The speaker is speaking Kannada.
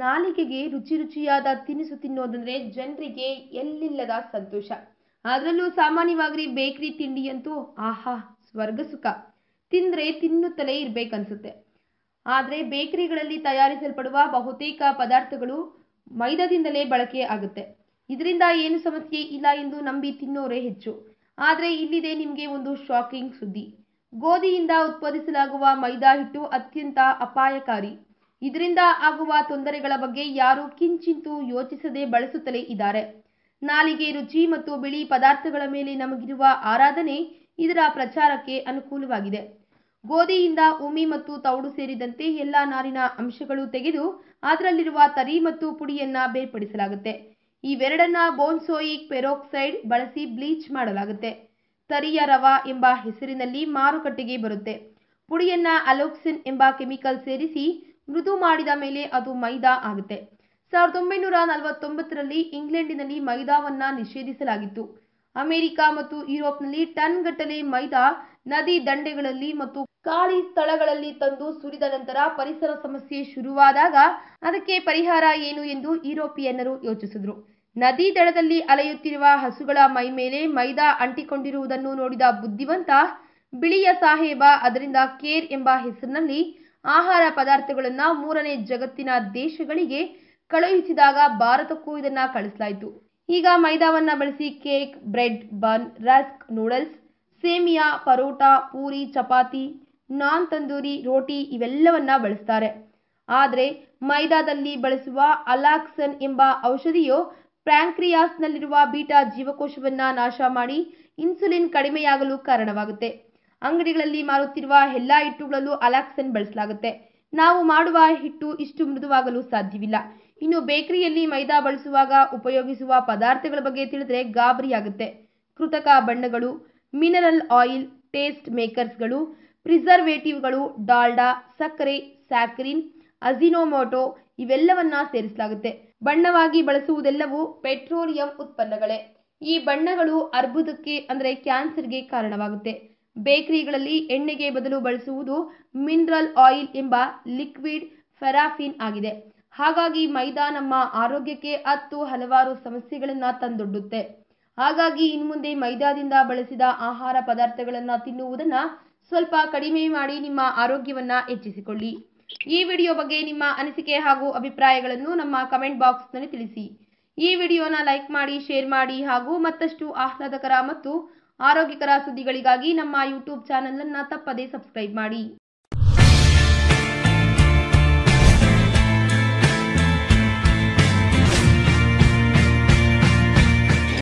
ನಾಲಿಗೆಗೆ ರುಚಿ ರುಚಿಯಾದ ತಿನಿಸು ತಿನ್ನೋದಂದ್ರೆ ಜನರಿಗೆ ಎಲ್ಲಿಲ್ಲದ ಸಂತೋಷ ಅದರಲ್ಲೂ ಸಾಮಾನ್ಯವಾಗಿ ಬೇಕರಿ ತಿಂಡಿಯಂತೂ ಆಹಾ ಸ್ವರ್ಗ ಸುಖ ತಿಂದ್ರೆ ತಿನ್ನುತ್ತಲೇ ಇರ್ಬೇಕನ್ಸುತ್ತೆ ಆದರೆ ಬೇಕರಿಗಳಲ್ಲಿ ತಯಾರಿಸಲ್ಪಡುವ ಬಹುತೇಕ ಪದಾರ್ಥಗಳು ಮೈದಾದಿಂದಲೇ ಬಳಕೆ ಆಗುತ್ತೆ ಇದರಿಂದ ಏನು ಸಮಸ್ಯೆ ಇಲ್ಲ ಎಂದು ನಂಬಿ ತಿನ್ನೋರೇ ಹೆಚ್ಚು ಆದರೆ ಇಲ್ಲಿದೆ ನಿಮಗೆ ಒಂದು ಶಾಕಿಂಗ್ ಸುದ್ದಿ ಗೋಧಿಯಿಂದ ಉತ್ಪಾದಿಸಲಾಗುವ ಮೈದಾ ಹಿಟ್ಟು ಅತ್ಯಂತ ಅಪಾಯಕಾರಿ ಇದರಿಂದ ಆಗುವ ತೊಂದರೆಗಳ ಬಗ್ಗೆ ಯಾರೂ ಕಿಂಚಿಂತೂ ಯೋಚಿಸದೆ ಬಳಸುತ್ತಲೇ ಇದ್ದಾರೆ ನಾಲಿಗೆ ರುಚಿ ಮತ್ತು ಬಿಳಿ ಪದಾರ್ಥಗಳ ಮೇಲೆ ನಮಗಿರುವ ಆರಾಧನೆ ಇದರ ಪ್ರಚಾರಕ್ಕೆ ಅನುಕೂಲವಾಗಿದೆ ಗೋಧಿಯಿಂದ ಉಮಿ ಮತ್ತು ತೌಡು ಸೇರಿದಂತೆ ಎಲ್ಲ ನಾರಿನ ಅಂಶಗಳು ತೆಗೆದು ಅದರಲ್ಲಿರುವ ತರಿ ಮತ್ತು ಪುಡಿಯನ್ನ ಬೇರ್ಪಡಿಸಲಾಗುತ್ತೆ ಇವೆರಡನ್ನ ಬೋನ್ಸೋಯಿಕ್ ಪೆರೋಕ್ಸೈಡ್ ಬಳಸಿ ಬ್ಲೀಚ್ ಮಾಡಲಾಗುತ್ತೆ ತರಿಯ ರವಾ ಎಂಬ ಹೆಸರಿನಲ್ಲಿ ಮಾರುಕಟ್ಟೆಗೆ ಬರುತ್ತೆ ಪುಡಿಯನ್ನ ಅಲೋಕ್ಸಿನ್ ಎಂಬ ಕೆಮಿಕಲ್ ಸೇರಿಸಿ ಮೃದು ಮಾಡಿದ ಮೇಲೆ ಅದು ಮೈದಾ ಆಗುತ್ತೆ ಸಾವಿರದ ಒಂಬೈನೂರ ನಲವತ್ತೊಂಬತ್ತರಲ್ಲಿ ಇಂಗ್ಲೆಂಡಿನಲ್ಲಿ ಮೈದಾವನ್ನ ನಿಷೇಧಿಸಲಾಗಿತ್ತು ಅಮೆರಿಕ ಮತ್ತು ಯುರೋಪ್ನಲ್ಲಿ ಟನ್ ಗಟ್ಟಲೆ ಮೈದಾ ನದಿ ದಂಡೆಗಳಲ್ಲಿ ಮತ್ತು ಖಾಲಿ ಸ್ಥಳಗಳಲ್ಲಿ ತಂದು ಸುರಿದ ನಂತರ ಪರಿಸರ ಸಮಸ್ಯೆ ಶುರುವಾದಾಗ ಅದಕ್ಕೆ ಪರಿಹಾರ ಏನು ಎಂದು ಯುರೋಪಿಯನ್ನರು ಯೋಚಿಸಿದ್ರು ನದಿ ದಡದಲ್ಲಿ ಅಲೆಯುತ್ತಿರುವ ಹಸುಗಳ ಮೈ ಮೇಲೆ ಮೈದಾ ಅಂಟಿಕೊಂಡಿರುವುದನ್ನು ನೋಡಿದ ಬುದ್ಧಿವಂತ ಬಿಳಿಯ ಸಾಹೇಬ ಅದರಿಂದ ಕೇರ್ ಎಂಬ ಹೆಸರಿನಲ್ಲಿ ಆಹಾರ ಪದಾರ್ಥಗಳನ್ನ ಮೂರನೇ ಜಗತ್ತಿನ ದೇಶಗಳಿಗೆ ಕಳುಹಿಸಿದಾಗ ಭಾರತಕ್ಕೂ ಇದನ್ನ ಕಳಿಸಲಾಯಿತು ಈಗ ಮೈದಾವನ್ನ ಬಳಸಿ cake bread bun rusk noodles ಸೇಮಿಯಾ ಪರೋಟ ಪೂರಿ ಚಪಾತಿ ನಾನ್ ತಂದೂರಿ ರೋಟಿ ಇವೆಲ್ಲವನ್ನ ಬಳಸ್ತಾರೆ ಆದರೆ ಮೈದಾದಲ್ಲಿ ಬಳಸುವ ಅಲಾಕ್ಸನ್ ಎಂಬ ಔಷಧಿಯು ಪ್ಯಾಂಕ್ರಿಯಾಸ್ನಲ್ಲಿರುವ ಬೀಟಾ ಜೀವಕೋಶವನ್ನ ನಾಶ ಮಾಡಿ ಇನ್ಸುಲಿನ್ ಕಡಿಮೆಯಾಗಲು ಕಾರಣವಾಗುತ್ತೆ ಅಂಗಡಿಗಳಲ್ಲಿ ಮಾರುತ್ತಿರುವ ಎಲ್ಲಾ ಹಿಟ್ಟುಗಳಲ್ಲೂ ಅಲಾಕ್ಸನ್ ಬಳಸಲಾಗುತ್ತೆ ನಾವು ಮಾಡುವ ಹಿಟ್ಟು ಇಷ್ಟು ಮೃದುವಾಗಲು ಸಾಧ್ಯವಿಲ್ಲ ಇನ್ನು ಬೇಕರಿಯಲ್ಲಿ ಮೈದಾ ಬಳಸುವಾಗ ಉಪಯೋಗಿಸುವ ಪದಾರ್ಥಗಳ ಬಗ್ಗೆ ತಿಳಿದ್ರೆ ಗಾಬರಿಯಾಗುತ್ತೆ ಕೃತಕ ಬಣ್ಣಗಳು ಮಿನರಲ್ ಆಯಿಲ್ ಟೇಸ್ಟ್ ಮೇಕರ್ಸ್ಗಳು ಪ್ರಿಸರ್ವೇಟಿವ್ಗಳು ಡಾಲ್ಡಾ ಸಕ್ಕರೆ ಸ್ಯಾಕರಿನ್ ಅಜಿನೋಮೋಟೊ ಇವೆಲ್ಲವನ್ನ ಸೇರಿಸಲಾಗುತ್ತೆ ಬಣ್ಣವಾಗಿ ಬಳಸುವುದೆಲ್ಲವೂ ಪೆಟ್ರೋಲಿಯಂ ಉತ್ಪನ್ನಗಳೇ ಈ ಬಣ್ಣಗಳು ಅರ್ಬುದಕ್ಕೆ ಅಂದರೆ ಕ್ಯಾನ್ಸರ್ಗೆ ಕಾರಣವಾಗುತ್ತೆ ಬೇಕರಿಗಳಲ್ಲಿ ಎಣ್ಣೆಗೆ ಬದಲು ಬಳಸುವುದು ಮಿನರಲ್ ಆಯಿಲ್ ಎಂಬ ಲಿಕ್ವಿಡ್ ಫೆರಾಫಿನ್ ಆಗಿದೆ ಹಾಗಾಗಿ ಮೈದಾ ನಮ್ಮ ಆರೋಗ್ಯಕ್ಕೆ ಹತ್ತು ಹಲವಾರು ಸಮಸ್ಯೆಗಳನ್ನ ತಂದೊಡ್ಡುತ್ತೆ ಹಾಗಾಗಿ ಇನ್ಮುಂದೆ ಮೈದಾದಿಂದ ಬಳಸಿದ ಆಹಾರ ಪದಾರ್ಥಗಳನ್ನ ತಿನ್ನುವುದನ್ನ ಸ್ವಲ್ಪ ಕಡಿಮೆ ಮಾಡಿ ನಿಮ್ಮ ಆರೋಗ್ಯವನ್ನ ಹೆಚ್ಚಿಸಿಕೊಳ್ಳಿ ಈ ವಿಡಿಯೋ ಬಗ್ಗೆ ನಿಮ್ಮ ಅನಿಸಿಕೆ ಹಾಗೂ ಅಭಿಪ್ರಾಯಗಳನ್ನು ನಮ್ಮ ಕಮೆಂಟ್ ಬಾಕ್ಸ್ನಲ್ಲಿ ತಿಳಿಸಿ ಈ ವಿಡಿಯೋನ ಲೈಕ್ ಮಾಡಿ ಶೇರ್ ಮಾಡಿ ಹಾಗೂ ಮತ್ತಷ್ಟು ಆಹ್ಲಾದಕರ ಮತ್ತು ಆರೋಗ್ಯಕರ ಸುದ್ದಿಗಳಿಗಾಗಿ ನಮ್ಮ ಯೂಟ್ಯೂಬ್ ಚಾನಲ್ ಅನ್ನ ತಪ್ಪದೇ ಸಬ್ಸ್ಕ್ರೈಬ್ ಮಾಡಿ